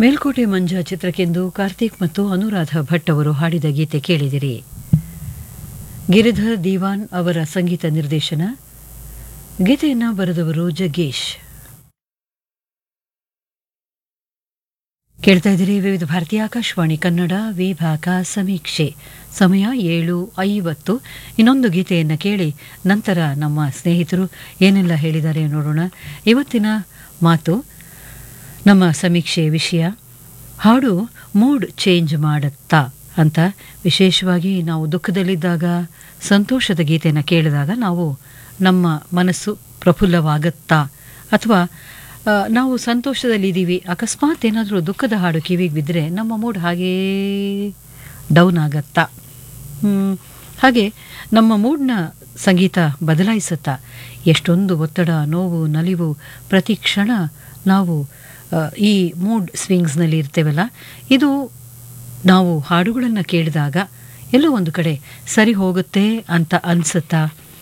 ಮೇಲ್ಕೋಟೆ ಮಂಜ ಚಿತ್ರಕ್ಕೆಂದು ಕಾರ್ತಿಕ್ ಮತ್ತು ಅನುರಾಧ ಭಟ್ ಅವರು ಹಾಡಿದ ಗೀತೆ ಕೇಳಿದಿರಿ ಗಿರಿಧರ್ ದಿವಾನ್ ಅವರ ಸಂಗೀತ ನಿರ್ದೇಶನ ಗೀತೆಯನ್ನು ಬರೆದವರು ಜಗ್ಗೇಶ್ ಕೇಳ್ತಾ ಇದ್ದೀರಿ ವಿವಿಧ ಭಾರತೀಯ ಆಕಾಶವಾಣಿ ಕನ್ನಡ ವಿಭಾಗ ಸಮೀಕ್ಷೆ ಸಮಯ ಏಳು ಐವತ್ತು ಇನ್ನೊಂದು ಗೀತೆಯನ್ನು ಕೇಳಿ ನಂತರ ನಮ್ಮ ಸ್ನೇಹಿತರು ಏನೆಲ್ಲ ಹೇಳಿದ್ದಾರೆ ನೋಡೋಣ ಇವತ್ತಿನ ಮಾತು ನಮ್ಮ ಸಮೀಕ್ಷೆ ವಿಷಯ ಹಾಡು ಮೂಡ್ ಚೇಂಜ್ ಮಾಡುತ್ತಾ ಅಂತ ವಿಶೇಷವಾಗಿ ನಾವು ದುಃಖದಲ್ಲಿದ್ದಾಗ ಸಂತೋಷದ ಗೀತೆಯನ್ನು ಕೇಳಿದಾಗ ನಾವು ನಮ್ಮ ಮನಸ್ಸು ಪ್ರಫುಲ್ಲವಾಗುತ್ತಾ ಅಥವಾ ಆ, ನಾವು ಸಂತೋಷದಲ್ಲಿದ್ದೀವಿ ಅಕಸ್ಮಾತ್ ಏನಾದರೂ ದುಃಖದ ಹಾಡು ಕಿವಿಗೆ ಬಿದ್ದರೆ ನಮ್ಮ ಮೂಡ್ ಹಾಗೇ ಡೌನ್ ಆಗತ್ತಾ ಹ್ಮ್, ಹಾಗೆ ನಮ್ಮ ಮೂಡ್ನ ಸಂಗೀತ ಬದಲಾಯಿಸುತ್ತಾ ಎಷ್ಟೊಂದು ಒತ್ತಡ ನೋವು ನಲಿವು ಪ್ರತಿ ಕ್ಷಣ ನಾವು ಆ, ಈ ಮೂಡ್ ಸ್ವಿಂಗ್ಸ್ನಲ್ಲಿ ಇರ್ತೇವಲ್ಲ ಇದು ನಾವು ಹಾಡುಗಳನ್ನು ಕೇಳಿದಾಗ ಎಲ್ಲೋ ಒಂದು ಕಡೆ ಸರಿ ಹೋಗುತ್ತೆ ಅಂತ ಅನಿಸುತ್ತಾ